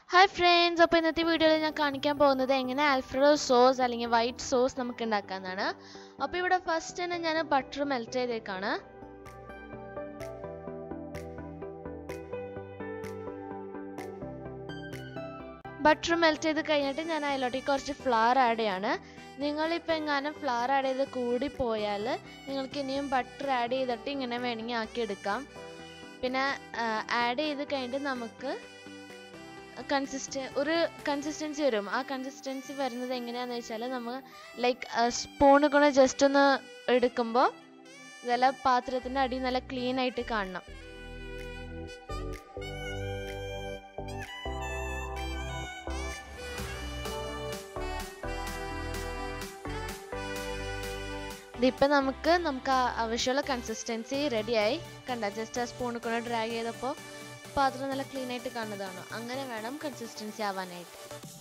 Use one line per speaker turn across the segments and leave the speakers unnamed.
hi friends അപ്പോൾ ഇന്നത്തെ വീഡിയോയിൽ ഞാൻ കാണിക്കാൻ പോകുന്നത് എങ്ങനെ ആൽഫ്രഡോ സോസ് അല്ലെങ്കിൽ വൈറ്റ് സോസ് നമുക്ക് ഉണ്ടാക്കാമെന്നാണ് അപ്പോൾ ഇവിടെ ഫസ്റ്റ് തന്നെ ഞാൻ ബട്ടർ മെൽറ്റ് ചെയ്തേക്കാണ് ബട്ടർ മെൽറ്റ് ചെയ്ത് കഴിഞ്ഞിട്ട് ഞാൻ അതിലോട്ടേക്ക് കുറച്ച് ഫ്ലവർ ആഡ് ചെയ്യാണ് നിങ്ങളിപ്പോൾ എങ്ങാനും ഫ്ലവർ ആഡ് ചെയ്ത് കൂടി പോയാൽ നിങ്ങൾക്ക് ഇനിയും ബട്ടർ ആഡ് ചെയ്തിട്ട് ഇങ്ങനെ വേണമെങ്കിൽ ആക്കിയെടുക്കാം പിന്നെ ആഡ് ചെയ്ത് കഴിഞ്ഞിട്ട് നമുക്ക് കൺസിസ്റ്റൻ ഒരു കൺസിസ്റ്റൻസി വരും ആ കൺസിസ്റ്റൻസി വരുന്നത് എങ്ങനെയാണെന്ന് വെച്ചാൽ നമ്മൾ ലൈക്ക് സ്പൂണ് കൊണ്ട് ജസ്റ്റ് ഒന്ന് എടുക്കുമ്പോൾ നല്ല പാത്രത്തിൻ്റെ അടി നല്ല ക്ലീൻ ആയിട്ട് കാണണം ഇതിപ്പോൾ നമുക്ക് നമുക്ക് ആവശ്യമുള്ള കൺസിസ്റ്റൻസി റെഡിയായി കണ്ട ജസ്റ്റ് ആ സ്പൂണ് കൊണ്ട് ഡ്രാഗ് ചെയ്തപ്പോൾ പാത്രം നല്ല ക്ലീൻ ആയിട്ട് കാണുന്നതാണ് അങ്ങനെ വേണം കൺസിസ്റ്റൻസി ആവാനായിട്ട്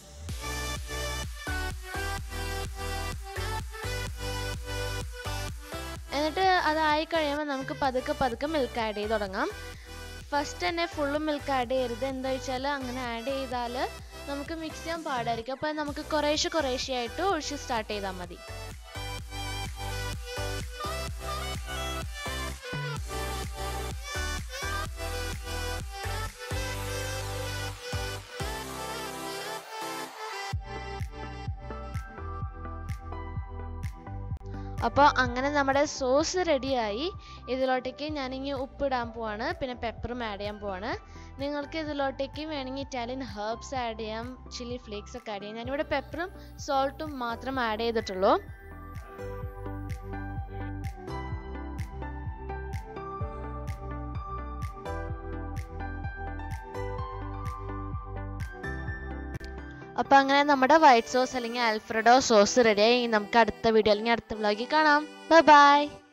എന്നിട്ട് അതായി കഴിയുമ്പോൾ നമുക്ക് പതുക്കെ പതുക്കെ മിൽക്ക് ആഡ് ചെയ്ത് തുടങ്ങാം ഫസ്റ്റ് തന്നെ ഫുള്ള് മിൽക്ക് ആഡ് ചെയ്യരുത് എന്താ വെച്ചാൽ അങ്ങനെ ആഡ് ചെയ്താൽ നമുക്ക് മിക്സ് ചെയ്യാൻ പാടായിരിക്കും അപ്പോൾ നമുക്ക് കുറേശ്ശെ കുറേശ്ശെ ആയിട്ട് ഒഴിച്ച് സ്റ്റാർട്ട് ചെയ്താൽ മതി അപ്പോൾ അങ്ങനെ നമ്മുടെ സോസ് റെഡിയായി ഇതിലോട്ടേക്ക് ഞാനിങ്ങനെ ഉപ്പിടാൻ പോവാണ് പിന്നെ പെപ്പറും ആഡ് ചെയ്യാൻ പോവാണ് നിങ്ങൾക്ക് ഇതിലോട്ടേക്ക് വേണമെങ്കിൽ ഇറ്റാലിയൻ ഹെർബ്സ് ആഡ് ചെയ്യാം ചില്ലി ഫ്ലേക്സ് ഒക്കെ ആഡ് ചെയ്യാം ഞാനിവിടെ പെപ്പറും സോൾട്ടും മാത്രം ആഡ് ചെയ്തിട്ടുള്ളൂ അപ്പോൾ അങ്ങനെ നമ്മുടെ വൈറ്റ് സോസ് അല്ലെങ്കിൽ ആൽഫ്രഡോ സോസ് റെഡിയായി നമുക്ക് അടുത്ത വീഡിയോ അല്ലെങ്കിൽ അടുത്ത വ്ളോഗിൽ കാണാം ബൈ ബൈ